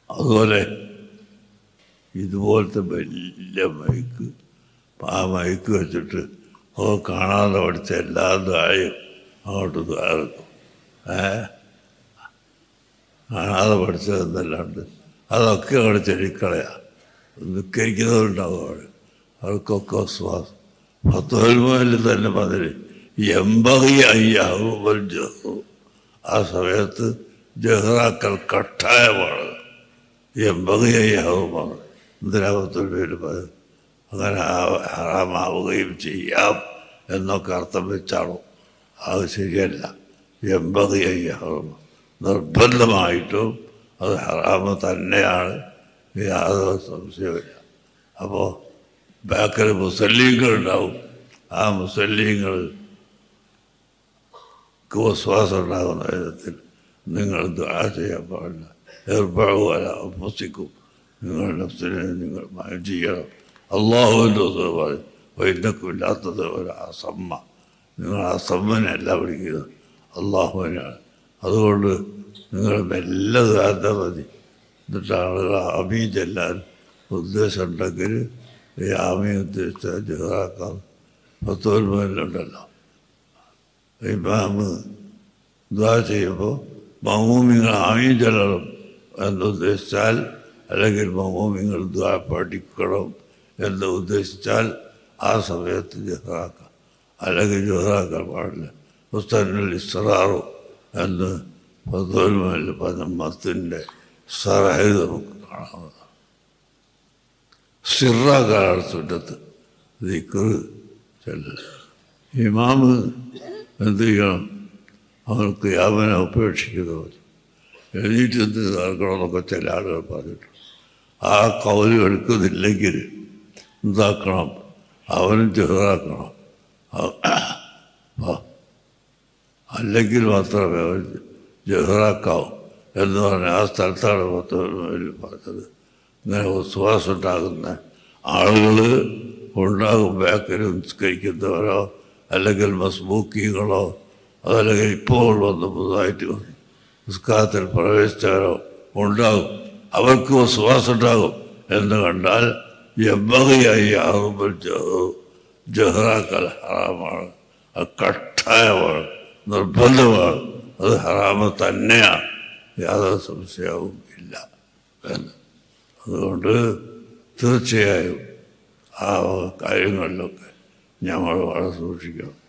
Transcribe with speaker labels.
Speaker 1: അതുപോലെ ഇതുപോലത്തെ വലിയ മൈക്ക് ആ മൈക്ക് വെച്ചിട്ട് അത് കാണാതെ പഠിച്ച എല്ലാ ദ്വായും അങ്ങോട്ട് ദ്വാരക്കും ഏ കാണാതെ പഠിച്ചതെന്നല്ലാണ്ട് അതൊക്കെ അവിടെ ചെടിക്കളയാ നിസ്കരിക്കുന്നവരുണ്ടാവും അവിടെ അവർക്കൊക്കെ ശ്വാസം പത്തോൽമയിൽ തന്നെ പതിന് എൺപതി അയ്യാവും ജഹു ആ സമയത്ത് ജഹ്റാക്കൽ കട്ടായമാണ് എൺപതി അയ്യാവുമാണ് എന്തിനാകത്തൊരു പതിവ് അങ്ങനെ ആ- ഹറാമാവുകയും ചെയ്യാം എന്നൊക്കെ അർത്ഥം വെച്ചാണോ അത് ശരിയല്ല എൺപത് അയ്യാവും നിർബന്ധമായിട്ടും അത് ഹറാമ് തന്നെയാണ് യാതൊരു സംശയമില്ല അപ്പോൾ ബാക്കിൽ മുസല്ലീങ്ങളുണ്ടാവും ആ മുസല്ലീങ്ങൾ വിശ്വാസം ഉണ്ടാകുന്ന വിധത്തിൽ നിങ്ങൾ ദുആ ചെയ്യാൻ പാടില്ല ഏർപ്പാടുപോലെ അഭ്യസിക്കും നിങ്ങൾ നഫ്സിനെ നിങ്ങൾ മയം ചെയ്യണം അള്ളാഹുവിൻ്റെ പറയും വൈദ്യക്കില്ലാത്തത് ഒരു അസമ്മ നിങ്ങൾ അസമ്മനല്ല വിളിക്കുന്നത് അള്ളാഹുവിനാണ് അതുകൊണ്ട് നിങ്ങൾ മെല്ലെ ദുആ മതി എന്നിട്ട് ആളുകൾ ആമീ ചെല്ലാൻ ഉദ്ദേശം ഉണ്ടെങ്കിൽ ഈ ആമി ഉദ്ദേശിച്ച ജഹാക്കാൻ പത്തോൽമയിലുണ്ടല്ലോ ഇമാമ് ദ്വാ ചെയ്യുമ്പോൾ മഹൂമിങ്ങൾ ആമീൻ ചെല്ലണം എന്നുദ്ദേശിച്ചാൽ അല്ലെങ്കിൽ മഹൂമിങ്ങൾ ദ്വാ പഠിക്കണം എന്ന് ഉദ്ദേശിച്ചാൽ ആ സമയത്ത് ജഹറാക്കാം അല്ലെങ്കിൽ ജഹറാക്കാൻ പാടില്ല പുസ്തകങ്ങളിൽ ഇസ്രാറോ എന്ന് പത്തോൽമയിൽ പറഞ്ഞ മത്തിൻ്റെ സറായി നമുക്ക് കാണാവുന്നതാണ് സിറാക്കാണ് സുന്നത്ത് ദിക്കറ് ചെല്ലൽ ഇമാമ് എന്ത് ചെയ്യണം അവർക്ക് യാമനെ ഉപേക്ഷിക്കുന്നത് എഴുതിയിട്ട് എന്ത് നടക്കണമെന്നൊക്കെ ചില ആളുകൾ പറഞ്ഞിട്ടുണ്ട് ആ കൗല് എടുക്കുന്നില്ലെങ്കിൽ എന്താക്കണം അവനും ചെറുതാക്കണം അല്ലെങ്കിൽ മാത്രമേ അവൻ ജഹറാക്കാവൂ എന്ന് പറഞ്ഞ ആ സ്ഥലത്താണ് പത്ത് പറഞ്ഞത് ഇങ്ങനെ വിശ്വാസം ഉണ്ടാകുന്ന ആളുകൾ ഉണ്ടാകും ബാക്കിൽ നിസ്കരിക്കുന്നവരോ അല്ലെങ്കിൽ മസ്ബൂക്കികളോ അതല്ലെങ്കിൽ ഇപ്പോൾ വന്ന് പുതുതായിട്ട് വന്ന് നിസ്കാരത്തിൽ പ്രവേശിച്ചവരോ ഉണ്ടാകും അവർക്ക് വിശ്വാസം ഉണ്ടാകും എന്ന് കണ്ടാൽ എമ്പകയായി ആകുമ്പോൾ ജഹ്റാക്കൽ ഹറാമാണ് അത് കട്ടായമാണ് നിർബന്ധമാണ് അത് ഹറാമ് തന്നെയാണ് യാതൊരു സംശയവും ഇല്ല എന്ന് അതുകൊണ്ട് തീർച്ചയായും ആ വക കാര്യങ്ങളിലൊക്കെ ഞങ്ങൾ വളരെ സൂക്ഷിക്കണം